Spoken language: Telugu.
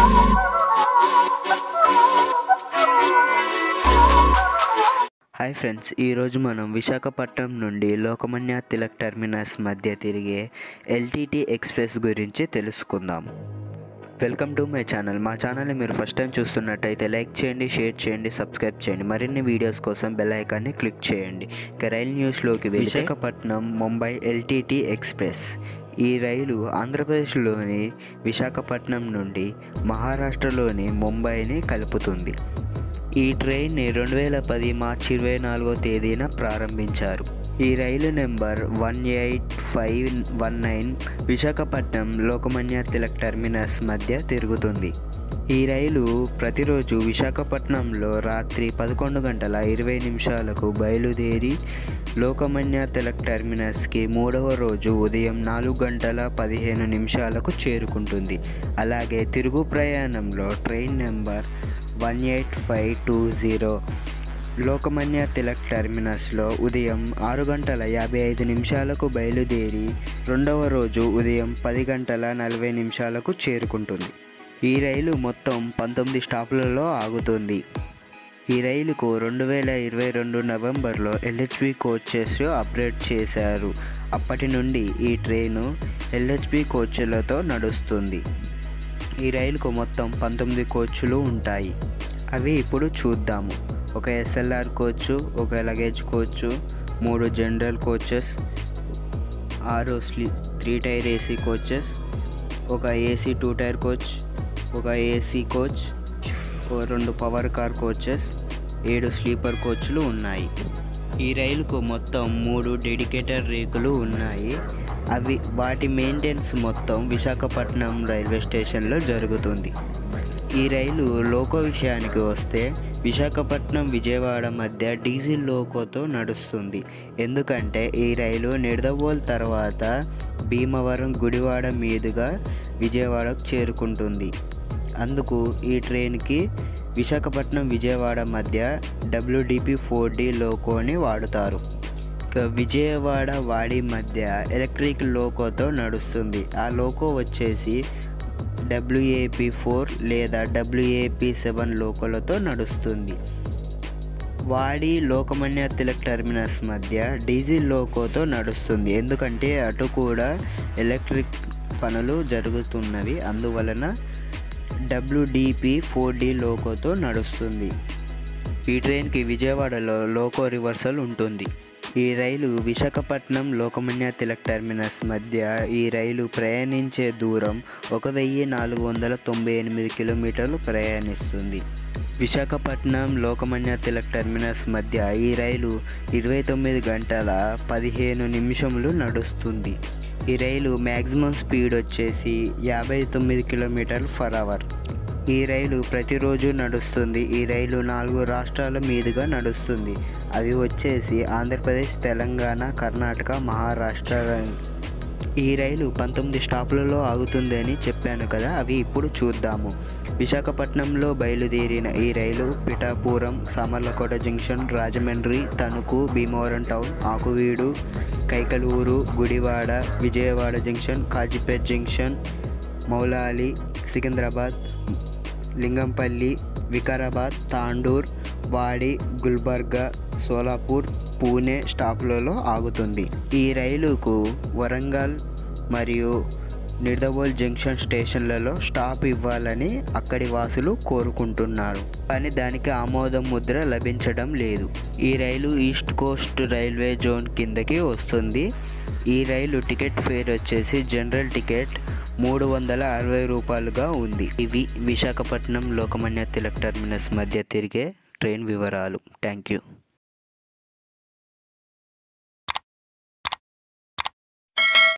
హాయ్ ఫ్రెండ్స్ ఈరోజు మనం విశాఖపట్నం నుండి లోకమాన్య తిలక్ టెర్మినస్ మధ్య తిరిగే ఎల్టీటీ ఎక్స్ప్రెస్ గురించి తెలుసుకుందాం వెల్కమ్ టు మై ఛానల్ మా ఛానల్ని మీరు ఫస్ట్ టైం చూస్తున్నట్టయితే లైక్ చేయండి షేర్ చేయండి సబ్స్క్రైబ్ చేయండి మరిన్ని వీడియోస్ కోసం బెల్ ఐకాన్ని క్లిక్ చేయండి ఇక రైల్ న్యూస్లోకి వెళ్తే విశాఖపట్నం ముంబై ఎల్టీటీ ఎక్స్ప్రెస్ ఈ రైలు ఆంధ్రప్రదేశ్లోని విశాఖపట్నం నుండి మహారాష్ట్రలోని ముంబైని కలుపుతుంది ఈ ట్రైన్ని రెండు వేల పది మార్చి ఇరవై నాలుగో తేదీన ప్రారంభించారు ఈ రైలు number one eight five one nine Visakhapatnam Lokmanya Tilak terminus మధ్య తిరుగుతుంది ఈ రైలు ప్రతిరోజు విశాఖపట్నంలో రాత్రి పదకొండు గంటల ఇరవై నిమిషాలకు బయలుదేరి లోకమాన్య తిలక్ టెర్మినస్కి మూడవ రోజు ఉదయం నాలుగు గంటల పదిహేను నిమిషాలకు చేరుకుంటుంది అలాగే తిరుగు ప్రయాణంలో train number one eight five two zero Lokmanya Tilak టెర్మినస్లో ఉదయం ఆరు గంటల యాభై ఐదు నిమిషాలకు బయలుదేరి రెండవ రోజు ఉదయం పది గంటల నలభై నిమిషాలకు చేరుకుంటుంది ఈ రైలు మొత్తం పంతొమ్మిది స్టాపులలో ఆగుతుంది ఈ రైలుకు రెండు వేల ఇరవై రెండు నవంబర్లో ఎల్హెచ్బి కోచెస్ అప్గ్రేడ్ చేశారు అప్పటి నుండి ఈ ట్రైను ఎల్హెచ్బి కోచ్లతో నడుస్తుంది ఈ రైలుకు మొత్తం పంతొమ్మిది కోచ్లు ఉంటాయి అవి ఇప్పుడు చూద్దాము ఒక ఎస్ఎల్ఆర్ కోచ్ ఒక లగేజ్ కోచ్ మూడు జనరల్ కోచెస్ ఆరు స్లీ త్రీ టైర్ ఏసీ కోచెస్ ఒక ఏసీ టూ టైర్ కోచ్ ఒక ఏసీ కోచ్ ఓ రెండు పవర్ కార్ కోచెస్ ఏడు స్లీపర్ కోచ్లు ఉన్నాయి ఈ రైలుకు మొత్తం మూడు డెడికేటెడ్ రేకులు ఉన్నాయి అవి వాటి మెయింటెనెన్స్ మొత్తం విశాఖపట్నం రైల్వే స్టేషన్లో జరుగుతుంది ఈ రైలు లోకో విషయానికి వస్తే విశాఖపట్నం విజయవాడ మధ్య డీజిల్ లోకోతో నడుస్తుంది ఎందుకంటే ఈ రైలు నిడదవోల్ తర్వాత భీమవరం గుడివాడ మీదుగా విజయవాడకు చేరుకుంటుంది అందుకు ఈ ట్రైన్కి విశాఖపట్నం విజయవాడ మధ్య డబ్ల్యూడిపి ఫోర్ డి లోకోని వాడుతారు ఇక విజయవాడ వాడి మధ్య ఎలక్ట్రిక్ లోకోతో నడుస్తుంది ఆ లోకో వచ్చేసి డబ్ల్యూఏపి ఫోర్ లేదా డబ్ల్యూఏపి సెవెన్ లోకోలతో నడుస్తుంది వాడి లోకమాన్య తిలక్ టెర్మినస్ మధ్య డీజిల్ లోకోతో నడుస్తుంది ఎందుకంటే అటు కూడా ఎలక్ట్రిక్ పనులు జరుగుతున్నవి అందువలన డబ్ల్యూడిపి ఫోర్ డి లోకోతో నడుస్తుంది ఈ ట్రైన్కి విజయవాడలో లోకో రివర్సల్ ఉంటుంది ఈ రైలు విశాఖపట్నం లోకమాన్య తిలక్ టెర్మినస్ మధ్య ఈ రైలు ప్రయాణించే దూరం ఒక వెయ్యి నాలుగు వందల తొంభై ఎనిమిది కిలోమీటర్లు ప్రయాణిస్తుంది విశాఖపట్నం లోకమాన్య తిలక్ టెర్మినస్ మధ్య ఈ రైలు ఇరవై తొమ్మిది గంటల పదిహేను నిమిషములు నడుస్తుంది ఈ రైలు మ్యాక్సిమం స్పీడ్ వచ్చేసి యాభై తొమ్మిది కిలోమీటర్లు ఫర్ అవర్ ఈ రైలు ప్రతిరోజు నడుస్తుంది ఈ రైలు నాలుగు రాష్ట్రాల మీదుగా నడుస్తుంది అవి వచ్చేసి ఆంధ్రప్రదేశ్ తెలంగాణ కర్ణాటక మహారాష్ట్ర ఈ రైలు పంతొమ్మిది స్టాపులలో ఆగుతుందని చెప్పాను కదా అవి ఇప్పుడు చూద్దాము విశాఖపట్నంలో బయలుదేరిన ఈ రైలు Pithapuram Samalkot junction Rajahmundry Tanuku Bhimavaram town Akividu Kaikaluru Gudivada Vijayawada junction Kazipet junction Moulali Secunderabad Lingampalli Vikarabad Tandur Wadi Gulbarga Solapur Pune స్టాప్లలో ఆగుతుంది ఈ రైలుకు వరంగల్ మరియు నిడదవోల్ జంక్షన్ స్టేషన్లలో స్టాప్ ఇవ్వాలని అక్కడి వాసులు కోరుకుంటున్నారు కానీ దానికి ఆమోదం ముద్ర లభించడం లేదు ఈ రైలు ఈస్ట్ కోస్ట్ రైల్వే జోన్ కిందకి వస్తుంది ఈ రైలు టికెట్ ఫేర్ వచ్చేసి జనరల్ టికెట్ మూడు వందల అరవై రూపాయలుగా ఉంది ఇవి విశాఖపట్నం లోకమాన్య తిలక్ టెర్మినస్ మధ్య తిరిగే ట్రైన్ వివరాలు థ్యాంక్ యూ